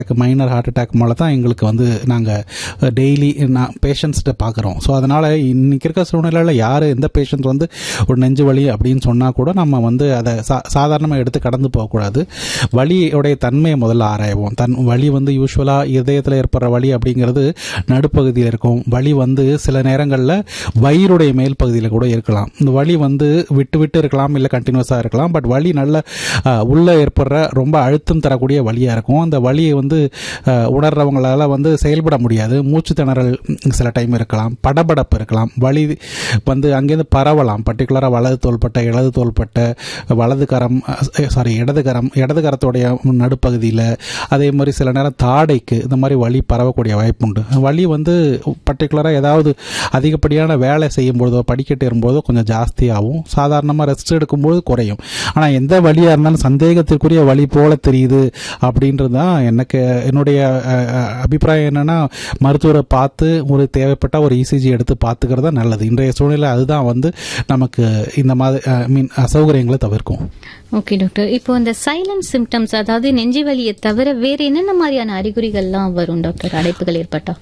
minor heart attack மேலே தான் எங்களுக்கு வந்து நாங்கள் டெய்லி நான் பேஷண்ட்ஸ்கிட்ட பார்க்குறோம் ஸோ அதனால் இன்னைக்கு இருக்க சூழ்நிலையில் யார் எந்த பேஷண்ட் வந்து ஒரு நெஞ்சு வலி அப்படின்னு சொன்னால் கூட நம்ம வந்து அதை சா சாதாரணமாக எடுத்து கடந்து போகக்கூடாது வலியோடைய தன்மையை முதல்ல ஆராய்வோம் தன் வலி வந்து யூஸ்வலாக இதயத்தில் ஏற்படுற வலி அப்படிங்கிறது நடுப்பகுதியில் இருக்கும் வலி வந்து சில நேரங்களில் வயிறுடைய மேல் பகுதியில் கூட இருக்கலாம் இந்த வலி வந்து விட்டு விட்டு இருக்கலாம் இல்லை கண்டினியூஸாக இருக்கலாம் பட் வலி நல்ல அஹ், உள்ளே ஏற்படுற ரொம்ப அழுத்தம் தரக்கூடிய வலியாக இருக்கும் அந்த வலியை வந்து அஹ், உணர்றவங்களால வந்து செயல்பட முடியாது மூச்சு திணறல் ம், சில டைம் இருக்கலாம் படபடப்பு இருக்கலாம் வலி வந்து அங்கேருந்து பரவலாம் பர்டிகுலராக வலது தோள்பட்ட இடது தோள்பட்ட வலது கரம் சாரி இடது கரம் இடது கரத்துடைய நடுப்பகுதியில் அதே மாதிரி சில நேரம் தாடைக்கு இந்த மாதிரி வலி பரவக்கூடிய வாய்ப்புண்டு வலி வந்து பர்டிகுலராக ஏதாவது அதிகப்படியான வேலை செய்யும் பொழுதோ படிக்கட்டு ஏறும்போதோ கொஞ்சம் ஜாஸ்தியாகும் சாதாரணமாக ரெஸ்ட் எடுக்கும்போது குறையும் ஆனால் எந்த வலியாக இருந்தாலும் சந்தேகத்திற்குரிய வலி போல தெரியுது அப்படின்றது தான் எனக்கு என்னுடைய அஹ், அஹ், அபிப்பிராயம் என்னன்னா மருத்துவரை பார்த்து ஒரு தேவைப்பட்ட ஒரு இசிஜி எடுத்து பார்த்துக்கிறது தான் நல்லது இன்றைய சூழ்நிலை அதுதான் வந்து நமக்கு இந்த மாதிரி மீன் அசௌகரியங்களை தவிர்க்கும் ஓகே டாக்டர் இப்போ இந்த சைலண்ட் சிம்டம்ஸ் அதாவது நெஞ்சு வலியை தவிர வேற என்னென்ன மாதிரியான அறிகுறிகள்லாம் வரும் டாக்டர் அடைப்புகள் ஏற்பட்டா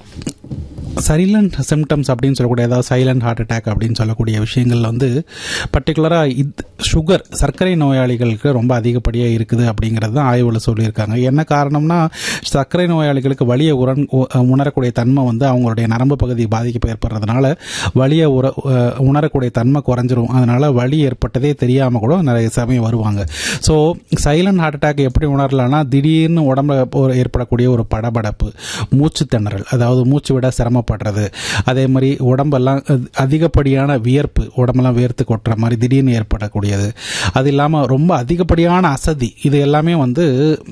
சைலண்ட் சிம்டம்ஸ் அப்படின்னு சொல்லக்கூடிய அதாவது சைலண்ட் ஹார்ட் அட்டாக் அப்படின்னு சொல்லக்கூடிய விஷயங்கள் வந்து பர்டிகுலராக இது சுகர் சர்க்கரை நோயாளிகளுக்கு ரொம்ப அதிகப்படியாக இருக்குது அப்படிங்கிறது தான் ஆய்வில் சொல்லியிருக்காங்க என்ன காரணம்னா சர்க்கரை நோயாளிகளுக்கு வலியை உரண் உ- உணரக்கூடிய தன்மை வந்து அவங்களுடைய நரம்பு பகுதி பாதிப்பு ஏற்படுறதுனால வலியை உற உ- உணரக்கூடிய தன்மை குறைஞ்சிரும் அதனால வலி ஏற்பட்டதே தெரியாமல் கூட நிறைய சமயம் வருவாங்க ஸோ சைலண்ட் ஹார்ட் அட்டாக் எப்படி உணரலாம்னா திடீர்னு உடம்புல ஒரு ஏற்படக்கூடிய ஒரு படபடப்பு மூச்சு திணறல் அதாவது மூச்சு விட சிரமப்படுறது அதே மாதிரி உடம்பெல்லாம் அஹ், அதிகப்படியான வியர்ப்பு உடம்பெல்லாம் வியர்த்து கொட்டுற மாதிரி திடீர்னு ஏற்படக்கூடியது அது இல்லாமல் ரொம்ப அதிகப்படியான அசதி இது எல்லாமே வந்து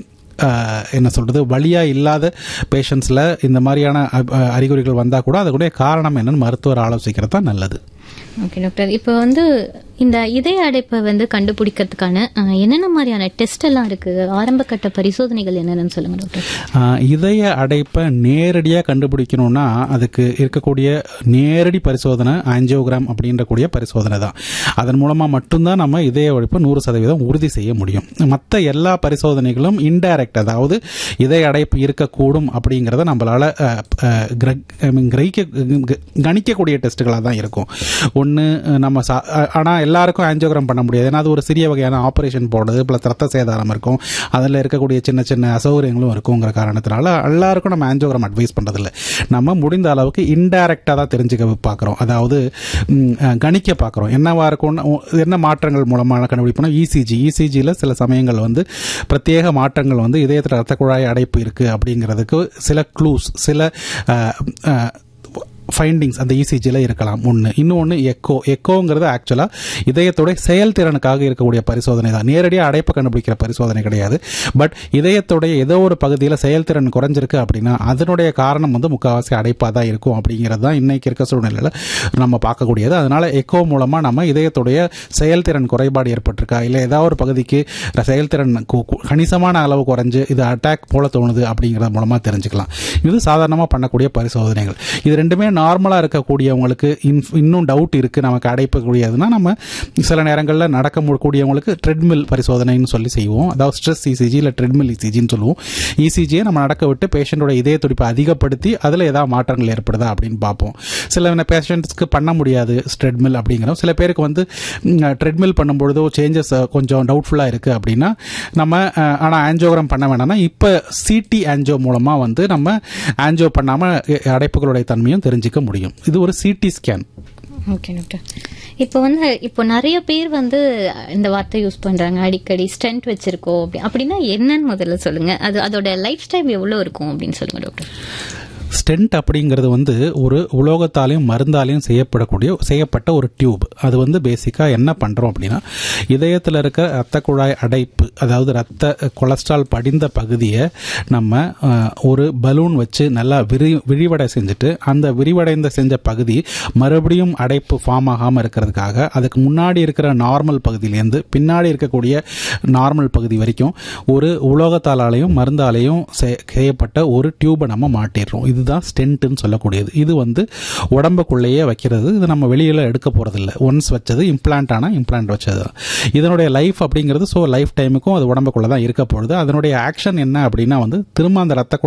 அஹ், என்ன சொல்றது வலியா இல்லாத பேஷண்ட்ஸில் இந்த மாதிரியான அ- அ- அறிகுறிகள் வந்தால் கூட அதுக்குடைய காரணம் என்னன்னு மருத்துவர் ஆலோசிக்கிறது தான் நல்லது ஓகே டாக்டர் இப்போ வந்து இந்த இதய அடைப்பை வந்து கண்டுபிடிக்கிறதுக்கான அஹ், என்னென்ன மாதிரியான டெஸ்ட் எல்லாம் இருக்கு ஆரம்ப கட்ட பரிசோதனைகள் என்னென்னு சொல்லுங்க டாக்டர் ஆஹ் இதய அடைப்பை நேரடியாக கண்டுபிடிக்கணும்னா அதுக்கு இருக்கக்கூடிய நேரடி பரிசோதனை ஆஞ்சியோகிராம் அப்படின்ற கூடிய பரிசோதனை தான் அதன் மூலமாக மட்டும்தான் நம்ம இதய அடைப்பை நூறு சதவீதம் உறுதி செய்ய முடியும் மற்ற எல்லா பரிசோதனைகளும் இன்டைரக்ட் அதாவது இதய அடைப்பு இருக்கக்கூடும் அப்படிங்கிறத நம்மளால அஹ், அஹ், கிர- I mean, கிரகிக்க க- கணிக்கக்கூடிய டெஸ்ட்டுகளாக தான் இருக்கும் ஒன்று நம்ம சா ஆனால் எல்லாருக்கும் ஆஞ்சியோகிராம் பண்ண முடியாது ஏன்னா அது ஒரு சிறிய வகையான ஆப்ரேஷன் போடுறது ப்ளஸ் ரத்த சேதாரம் இருக்கும் அதில் இருக்கக்கூடிய சின்ன சின்ன அசௌகரியங்களும் இருக்குங்கிற காரணத்தினால எல்லாருக்கும் நம்ம ஆஞ்சியோகிராம் அட்வைஸ் பண்ணுறதில்ல நம்ம முடிந்த அளவுக்கு இன்டைரக்டாக தான் தெரிஞ்சுக்க பார்க்குறோம் அதாவது ம், அஹ், கணிக்க பார்க்குறோம் என்னவா இருக்கும்னு உ- என்ன மாற்றங்கள் மூலமாக கண்டுபிடிப்போம் இசிஜி இசிஜியில் சில சமயங்கள் வந்து பிரத்யேக மாற்றங்கள் வந்து இதயத்தில் ரத்த குழாய் அடைப்பு இருக்குது அப்படிங்கிறதுக்கு சில க்ளூஸ் சில அஹ், அஹ், ஃபைண்டிங்ஸ் அந்த இசிஜியில் இருக்கலாம் ஒன்று இன்னொன்று எக்கோ எக்கோங்கிறது ஆக்சுவலாக இதயத்தோட செயல்திறனுக்காக இருக்கக்கூடிய பரிசோதனை தான் நேரடியாக அடைப்பை கண்டுபிடிக்கிற பரிசோதனை கிடையாது பட் இதயத்துடைய ஏதோ ஒரு பகுதியில் செயல்திறன் குறைஞ்சிருக்கு அப்படின்னா அதனுடைய காரணம் வந்து முக்கால்வாசி அடைப்பாக தான் இருக்கும் அப்படிங்கிறது தான் இன்னைக்கு இருக்க சூழ்நிலையில் நம்ம பார்க்கக்கூடியது அதனால எக்கோ மூலமாக நம்ம இதயத்துடைய செயல்திறன் குறைபாடு ஏற்பட்டிருக்கா இல்லை ஏதாவது ஒரு பகுதிக்கு செயல்திறன் கு- கு- கணிசமான அளவு குறைஞ்சு இது அட்டாக் போல தோணுது அப்படிங்கிறது மூலமாக தெரிஞ்சுக்கலாம் இது சாதாரணமாக பண்ணக்கூடிய பரிசோதனைகள் இது ரெண்டுமே நார்மலாக இருக்கக்கூடியவங்களுக்கு இன்- இன்னும் டவுட் இருக்குது நமக்கு அடைப்பக்கூடியதுன்னா நம்ம சில நேரங்களில் நடக்க முடியக்கூடியவங்களுக்கு ட்ரெட்மில் பரிசோதனைன்னு சொல்லி செய்வோம் அதாவது ஸ்ட்ரெஸ் இசிஜி இல்லை ட்ரெட்மில் இசிஜின்னு சொல்லுவோம் இசிஜியை நம்ம நடக்க விட்டு பேஷண்ட்டோட இதய துடிப்பை அதிகப்படுத்தி அதில் ஏதாவது மாற்றங்கள் ஏற்படுதா அப்படின்னு பார்ப்போம் சில பேஷண்ட்ஸ்க்கு பண்ண முடியாது ட்ரெட்மில் அப்படிங்கிறோம் சில பேருக்கு வந்து ட்ரெட்மில் பண்ணும்பொழுதோ சேஞ்சஸ் கொஞ்சம் டவுட்ஃபுல்லாக இருக்குது அப்படின்னா நம்ம ஆனால் ஆன்ஜியோகிராம் பண்ண வேணாம்னா இப்போ சிடி ஆன்ஜியோ மூலமாக வந்து நம்ம ஆன்ஜியோ பண்ணாமல் அடைப்புகளுடைய தன்மையும் தெரிஞ்சுக்க முடியும் இது ஒரு சிடி ஸ்கேன் ஓகே டாக்டர் இப்போ வந்து இப்போ நிறைய பேர் வந்து இந்த வார்த்தை யூஸ் பண்றாங்க அடிக்கடி ஸ்டென்ட் வச்சிருக்கோம் அப்படி அப்படின்னா என்னன்னு முதல்ல சொல்லுங்க அது அதோட லைஃப் டைம் எவ்வளவு இருக்கும் அப்படின்னு சொல்லுங்க டாக்டர் ஸ்டென்ட் அப்படிங்கிறது வந்து ஒரு உலோகத்தாலையும் மருந்தாலையும் செய்யப்படக்கூடிய செய்யப்பட்ட ஒரு டியூப் அது வந்து பேசிக்காக என்ன பண்ணுறோம் அப்படின்னா இதயத்தில் இருக்க ரத்த குழாய் அடைப்பு அதாவது ரத்த கொலஸ்ட்ரால் படிந்த பகுதியை நம்ம அஹ், ஒரு பலூன் வச்சு நல்லா விரி விரிவடை செஞ்சுட்டு அந்த விரிவடைந்த செஞ்ச பகுதி மறுபடியும் அடைப்பு ஃபார்ம் ஆகாமல் இருக்கிறதுக்காக அதுக்கு முன்னாடி இருக்கிற நார்மல் பகுதியிலேருந்து பின்னாடி இருக்கக்கூடிய நார்மல் பகுதி வரைக்கும் ஒரு உலோகத்தாலாலையும் மருந்தாலையும் செய்- செய்யப்பட்ட ஒரு டியூபை நம்ம மாட்டிடுறோம் இது இதுதான் ஸ்டென்ட்னு சொல்லக்கூடியது இது வந்து உடம்புக்குள்ளேயே வைக்கிறது இது நம்ம வெளியில் எடுக்க போகிறதில்ல ஒன்ஸ் வச்சது இம்ப்ளான்ட் ஆனால் இம்ப்ளான்ட் வச்சது தான் இதனுடைய லைஃப் அப்படிங்கிறது ஸோ லைஃப் டைமுக்கும் அது உடம்புக்குள்ளே தான் இருக்க போகுது அதனுடைய ஆக்ஷன் என்ன அப்படின்னா வந்து திரும்ப அந்த ரத்த